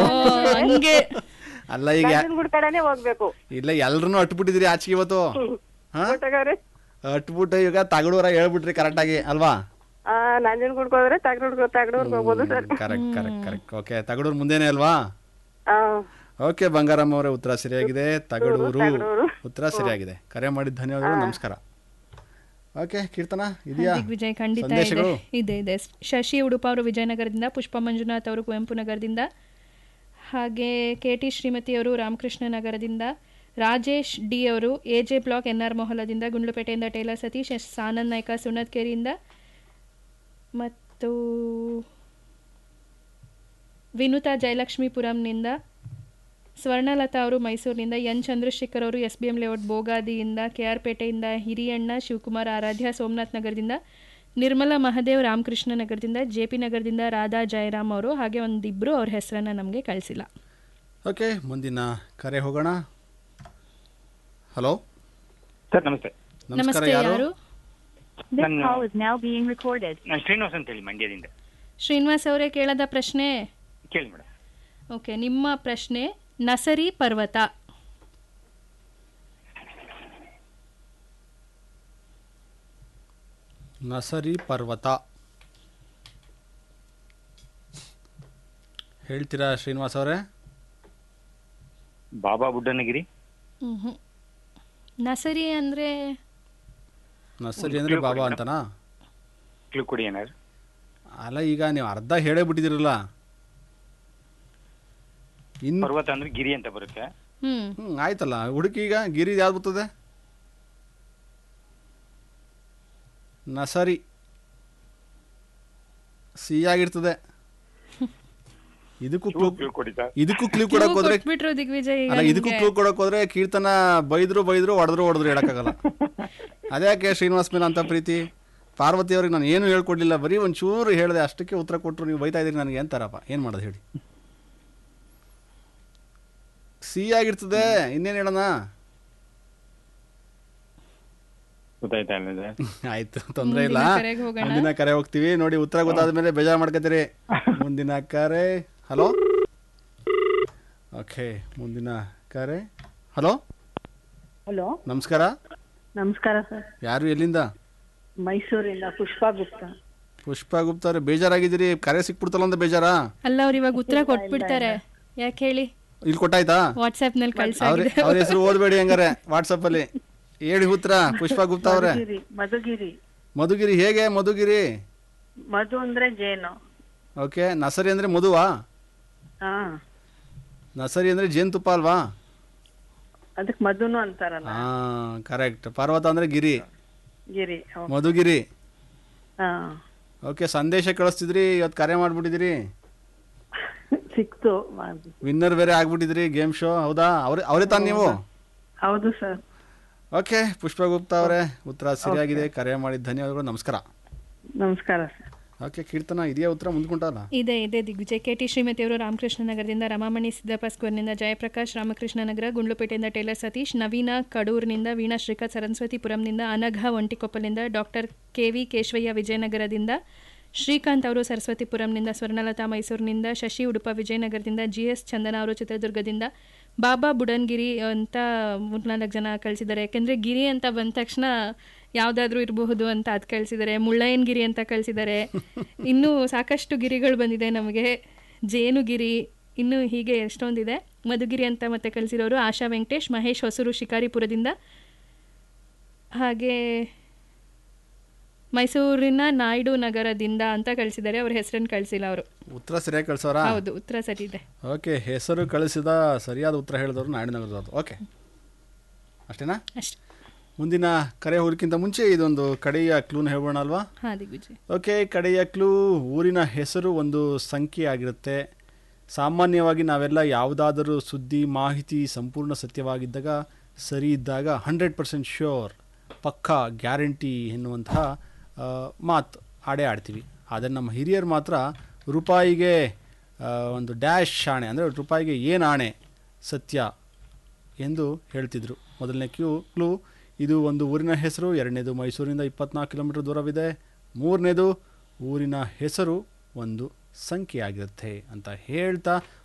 ಹಂಗೆ ಅಲ್ಲ ಈಗ ನಂಜನಗೂಡ್ ಕಡೆನೆ ಹೋಗ್ಬೇಕು ಇಲ್ಲ ಎಲ್ರನ್ನೂ ಅಟ್ಬಿಟ್ಟಿದ್ರಿ ಆಚೆಗೆ ಇವತ್ತು ಹಾ ಒಟ್ಟಾಗವ್ರೆ ಅಟ್ಬಿಟ್ಟು ಈಗ ತಗಡೂರ ಹೇಳ್ಬಿಟ್ರಿ ಕರೆಕ್ಟಾಗಿ ಅಲ್ವಾ ಆ ನಂಜನಗೂಡ್ಗೆ ಹೋದ್ರೆ ತಗಡೂರ್ಗ್ ತಗಡೂರ್ಗ್ ಹೋಗ್ಬೋದು sir correct correct correct okay Thagadur ಮುಂದೆನೆ ಅಲ್ವಾ ಆ, ಓಕೆ ಬಂಗಾರಮ್ಮ ಅವರೇ ಉತ್ತರ ಸರಿಯಾಗಿದೆ ತಗಡೂರು ತಗಡೂರು. ಉತ್ತರ ಸರಿಯಾಗಿದೆ ಕರೆ ಮಾಡಿದ ಧನ್ಯವಾದಗಳು ನಮಸ್ಕಾರ ಓಕೆ ಕೀರ್ತನ ಇದೆಯಾ ದಿಗ್ವಿಜಯ್ ಖಂಡಿತ ಇದೆ ಸಂದೇಶಗಳು ಇದೆ ಇದೆ ಶಶಿ ಉಡುಪ ಅವರು ವಿಜಯನಗರದಿಂದ ಪುಷ್ಪ ಮಂಜುನಾಥ್ ಅವರು ಕುವೆಂಪು ನಗರದಿಂದ ಹಾಗೆ ಕೆ ಟಿ ಶ್ರೀಮತಿ ಅವರು ರಾಮಕೃಷ್ಣ ನಗರದಿಂದ ರಾಜೇಶ್ ಡಿ ಅವರು A J block N R ಮೊಹಲದಿಂದ ಗುಂಡ್ಲುಪೇಟೆಯಿಂದ ಟೇಲರ್ ಸತೀಶ್ ಎಸ್ ಸಾನಂದ್ ನಾಯ್ಕ ಸುಣ್ಣದ್ಕೆರೆಯಿಂದ ಮತ್ತು ವಿನುತಾ ಜಯಲಕ್ಷ್ಮೀಪುರಂನಿಂದ ಸ್ವರ್ಣಲತಾ ಅವರು ಮೈಸೂರಿನಿಂದ ಎನ್ ಚಂದ್ರಶೇಖರ್ ಅವರು ಎಸ್ ಬಿ ಎಂ ಲೇಔಟ್ ಬೋಗಾದಿಯಿಂದ ಕೆ ಆರ್ ಪೇಟೆಯಿಂದ ಹಿರಿಯಣ್ಣ ಶಿವಕುಮಾರ್ ಆರಾಧ್ಯ ಸೋಮನಾಥ್ ನಗರದಿಂದ ನಿರ್ಮಲಾ ಮಹದೇವ್ ರಾಮಕೃಷ್ಣ ನಗರದಿಂದ ಜೆ ಪಿ ನಗರದಿಂದ ರಾಧಾ ಜಯರಾಮ್ ಅವರು ಹಾಗೆ ಒಂದಿಬ್ಬರು ಅವ್ರ ಹೆಸರನ್ನು ನಮಗೆ ಕಳಿಸಿಲ್ಲ ಓಕೆ ಮುಂದಿನ ಕರೆ ಹೋಗೋಣ ಹಲೋ ಸರ್ ನಮಸ್ತೆ ನಮಸ್ಕಾರ ನಮಸ್ತೆ ಯಾರು ಯಾರು ನನ್ನ now being recorded. ನಾನು ಶ್ರೀನಿವಾಸ್ ಅಂತ ಹೇಳಿ ಮಂಡ್ಯದಿಂದ ಶ್ರೀನಿವಾಸ್ ಅವರೇ ಕೇಳದ ಪ್ರಶ್ನೆ ಕೇಳಿ ಮೇಡಮ್ ಓಕೆ ನಿಮ್ಮ ಪ್ರಶ್ನೆ ನಸರಿ ಪರ್ವತ ನಸರಿ ಪರ್ವತ ಹೇಳ್ತೀರಾ ಶ್ರೀನಿವಾಸ್ ಅವರೇ ಬಾಬಾ ಬುಡ್ಡನಗಿರಿ ಮ್ಹೂ. ನಸರಿ ಅಂದರೆ ನರ್ಸರಿ ಅಂದ್ರೆ ಬಾಬಾ ಅಂತನಾ ಕ್ಲೂ ಕೊಡಿ ಏನಾದ್ರು ಅಲ್ಲ ಈಗ ನೀವು ಅರ್ಧ ಹೇಳೇ ಬಿಟ್ಟಿದಿರಲ್ಲ ಇನ್ ಪರ್ವತ ಅಂದ್ರೆ ಗಿರಿ ಅಂತ ಬರುತ್ತೆ ಹ್ಞೂ ಹ್ಮ್ ಆಯ್ತಲ್ಲ ಹುಡುಕಿ ಈಗ ಗಿರಿ ಯಾವ್ದು ಬರ್ತದೆ ನಸರಿ ಸಿಹಿಯಾಗಿರ್ತದೆ ಇದಕ್ಕೂ ಕ್ಲೂ ಕ್ಲೂ ಕೊಡಿ ಸರ್ ಇದಕ್ಕೂ ಕ್ಲೂ ಕೊಡಕ್ ಹೋದ್ರೆ ಕೊಟ್ಬಿಟ್ರು ದಿಗ್ವಿಜಯ್ ಈಗ ಅಲ್ಲ ಇದಕ್ಕೂ ನಿಮ್ಗೆ. ಕ್ಲೂ ಕೊಡಕ್ ಹೋದ್ರೆ ಕೀರ್ತನ ಬೈದ್ರು ಬೈದ್ರು ಹೊಡೆದ್ರು ಹೊಡೆದ್ರು ಹೇಳಕ್ಕಾಗಲ್ಲ ಅದ್ಯಾಕೆ ಶ್ರೀನಿವಾಸ್ ಮೇಲೆ ಅಂತ ಪ್ರೀತಿ ಪಾರ್ವತಿ ಅವ್ರಿಗೆ ನಾನು ಏನು ಹೇಳ್ಕೊಡ್ಲಿಲ್ಲ ಬರೀ ಒಂಚೂರು ಹೇಳಿದೆ ಅಷ್ಟಕ್ಕೆ ಉತ್ತರ ಕೊಟ್ಟರು ನೀವು ಬೈತಾ ಇದ್ದೀರಿ ನನಗೆ ಅಂತಾರಪ್ಪ ಏನು ಮಾಡೋದು ಹೇಳಿ ಸಿಹಿಯಾಗಿರ್ತದೆ ಇನ್ನೇನು ಹೇಳೋಣ ಗೊತ್ತಾಯ್ತಾ ಇಲ್ಲ ಸರ್ ಆಯ್ತು ತೊಂದರೆ ಇಲ್ಲ ಮುಂದಿನ ಕರೆಗೆ ಹೋಗೋಣ. ಮುಂದಿನ ಕರೆ ಹೋಗ್ತೀವಿ ನೋಡಿ ಉತ್ತರ ಗೊತ್ತಾದ ಮೇಲೆ ಬೇಜಾರು ಮಾಡ್ಕೋತೀರಿ ಮುಂದಿನ ಕರೆ ಹಲೋ ಓಕೆ ಮುಂದಿನ ಕರೆ ಹಲೋ ಹಲೋ ನಮಸ್ಕಾರ ನಮಸ್ಕಾರ ಸರ್ ಯಾರು ಎಲ್ಲಿಂದ ಮೈಸೂರಿಂದ ಪುಷ್ಪಾ ಗುಪ್ತಾ ಪುಷ್ಪ ಗುಪ್ತ ಅವ್ರೆ ಬೇಜಾರಾಗಿದ್ದೀರಿ ಕರೆ ಸಿಕ್ಬಿಡ್ತಲ್ಲ ಅಂತ ಬೇಜಾರಾ ಅಲ್ಲ ಅವ್ರು ಇವಾಗ ಉತ್ತರ ಕೊಟ್ಬಿಡ್ತಾರೆ ಯಾಕೆ ಹೇಳಿ ಇಲ್ಲಿ ಕೊಟ್ಟಾಯ್ತಾ ವಾಟ್ಸ್ಆ್ಯಪ್ ನಲ್ಲಿ ಅವ್ರ ಕಳ್ಸಾಗಿದೆ ಅವ್ರ ಹೆಸರು ಓದ್ಬೇಡಿ ಹಂಗಾರೆ ವಾಟ್ಸಪ್ ಅಲ್ಲಿ ಹೇಳಿ ಉತ್ತರ ಪುಷ್ಪ ಗುಪ್ತ ಅವ್ರೆ ಮಧುಗಿರಿ ಮಧುಗಿರಿ ಮಧುಗಿರಿ ಹೇಗೆ ಮಧುಗಿರಿ ಮಧು ಅಂದ್ರೆ ಜೇನು ಓಕೆ ನಸರಿ ಅಂದ್ರೆ ಮಧುವಾ ಹಾ ನಸರಿ ಅಂದ್ರೆ ಜೇನುತುಪ್ಪ ಅಲ್ವಾ ಅದಕ್ ಮಧುನು ಅಂತಾರಲ್ಲ ಹಾ ಕರೆಕ್ಟ್ ಪರ್ವತ ಅಂದ್ರೆ ಗಿರಿ ಗಿರಿ ಹೌದು. ಮಧುಗಿರಿ ಹಾ ಓಕೆ ಸಂದೇಶ ಕಳಿಸ್ತಿದ್ರಿ ಇವತ್ತು ಕರೆ ಮಾಡ್ಬಿಟ್ಟಿದ್ರಿ ಸಿಕ್ತು ಮಾಡ್ದೆ. ವಿನ್ನರ್ ಬೇರೆ ಆಗ್ಬಿಟ್ಟಿದ್ರಿ ಗೇಮ್ ಶೋ ಹೌದಾ ಅವ್ರೆ ಅವರೇ ತಾನು ನೀವು ಹೌದು ಸರ್ ಓಕೆ ಪುಷ್ಪಗುಪ್ತ ಅವರೇ ಉತ್ತರ ಸರಿಯಾಗಿದೆ ಕರೆ ಮಾಡಿದ ಧನ್ಯವಾದಗಳು ನಮಸ್ಕಾರ ನಮಸ್ಕಾರ ಸರ್ ಓಕೆ ಕೀರ್ತನ ಇದೆಯಾ ಉತ್ತರ ಮುಂದ್ಕೊಂಡಲ್ಲ ಇದೆ ಇದೆ ದಿಗ್ವಿಜಯ್ ಕೆ ಟಿ ಶ್ರೀಮತಿ ಅವರು ರಾಮಕೃಷ್ಣ ನಗರದಿಂದ ರಮಾಮಣಿ ಸಿದ್ದಪ್ಪ ಸ್ಕ್ವೇರ್ನಿಂದ ಜಯಪ್ರಕಾಶ್ ರಾಮಕೃಷ್ಣ ನಗರ ಗುಂಡ್ಲುಪೇಟೆಯಿಂದ ಟೇಲರ್ ಸತೀಶ್ ನವೀನ ಕಡೂರಿನಿಂದ ವೀಣಾ ಶ್ರೀಕಾಂತ್ ಸರಸ್ವತಿಪುರಂನಿಂದ ಅನಘ ಒಂಟಿಕೊಪ್ಪಲಿಂದ ಡಾಕ್ಟರ್ ಕೆ ವಿ ಕೇಶವಯ್ಯ ವಿಜಯನಗರದಿಂದ ಶ್ರೀಕಾಂತ್ ಅವರು ಸರಸ್ವತಿಪುರಂನಿಂದ ಸ್ವರ್ಣಲತಾ ಮೈಸೂರಿನಿಂದ ಶಶಿ ಉಡುಪ ವಿಜಯನಗರದಿಂದ ಜಿ ಎಸ್ ಚಂದನ ಅವರು ಚಿತ್ರದುರ್ಗದಿಂದ ಬಾಬಾ ಬುಡನ್ಗಿರಿ ಅಂತ ಮೂರ್ನಾಲ್ಕು ಜನ ಕಳಿಸಿದ್ದಾರೆ ಯಾಕೆಂದರೆ ಗಿರಿ ಅಂತ ಬಂದ ತಕ್ಷಣ ಯಾವುದಾದ್ರೂ ಇರಬಹುದು ಅಂತ ಅದು ಕಳಿಸಿದ್ದಾರೆ ಮುಳ್ಳಯ್ಯನಗಿರಿ ಅಂತ ಕಳಿಸಿದ್ದಾರೆ ಇನ್ನೂ ಸಾಕಷ್ಟು ಗಿರಿಗಳು ಬಂದಿದೆ ನಮಗೆ ಜೇನುಗಿರಿ ಇನ್ನು ಹೀಗೆ ಎಷ್ಟೊಂದಿದೆ ಮಧುಗಿರಿ ಅಂತ ಮತ್ತೆ ಕಳಿಸಿರೋರು ಆಶಾ ವೆಂಕಟೇಶ್ ಮಹೇಶ್ ಹೊಸೂರು ಶಿಕಾರಿಪುರದಿಂದ ಹಾಗೆ ಮೈಸೂರಿನ ನಾಯ್ಡು ನಗರದಿಂದ ಅಂತ ಕಳಿಸಿದ್ದಾರೆ ಅವ್ರ ಹೆಸರನ್ನು ಕಳಿಸಿಲ್ಲ ಅವರು ಉತ್ತರ ಸರಿಯಾಗಿ ಕಳ್ಸೋರಾ ಹೌದು ಉತ್ತರ ಸರಿ ಇದೆ ಓಕೆ ಹೆಸರು ಕಳಿಸಿದ ಸರಿಯಾದ ಉತ್ತರ ಹೇಳಿದವರು ನಾಡಿನಗರದವ್ರು ಓಕೆ ಅಷ್ಟೇನಾ ಅಷ್ಟೇ ಮುಂದಿನ ಕರೆ ಹೋಗ್ಲಿಕ್ಕಿಂತ ಮುಂಚೆ ಇದೊಂದು ಕಡೆಯ ಕ್ಲೂನ ಹೇಳೋಣ ಅಲ್ವಾ ಹಾಂ ದಿಗ್ವಿಜಯ್ ಓಕೆ ಕಡೆಯ ಕ್ಲೂ ಊರಿನ ಹೆಸರು ಒಂದು ಸಂಖ್ಯೆ ಆಗಿರುತ್ತೆ ಸಾಮಾನ್ಯವಾಗಿ ನಾವೆಲ್ಲ ಯಾವುದಾದರೂ ಸುದ್ದಿ ಮಾಹಿತಿ ಸಂಪೂರ್ಣ ಸತ್ಯವಾಗಿದ್ದಾಗ ಸರಿ ಇದ್ದಾಗ ಹಂಡ್ರೆಡ್ ಪರ್ಸೆಂಟ್ ಶ್ಯೂರ್ ಪಕ್ಕಾ ಗ್ಯಾರಂಟಿ ಎನ್ನುವಂತಹ ಆ, ಮಾತು ಆಡೇ ಆಡ್ತೀವಿ ಆದರೆ ನಮ್ಮ ಹಿರಿಯರು ಮಾತ್ರ ರೂಪಾಯಿಗೆ ಆ, ಒಂದು ಡ್ಯಾಶ್ ಆಣೆ ಅಂದರೆ ರೂಪಾಯಿಗೆ ಏನು ಆಣೆ ಸತ್ಯ ಎಂದು ಹೇಳ್ತಿದ್ರು ಮೊದಲನೇ ಕ್ಯೂ ಕ್ಲೂ ಇದು ಒಂದು ಊರಿನ ಹೆಸರು ಎರಡನೇದು ಮೈಸೂರಿನಿಂದ ಇಪ್ಪತ್ನಾಲ್ಕು ಕಿಲೋಮೀಟರ್ ದೂರವಿದೆ ಮೂರನೇದು ಊರಿನ ಹೆಸರು ಒಂದು ಸಂಖ್ಯೆ ಆಗಿರುತ್ತೆ ಅಂತ ಹೇಳ್ತಾ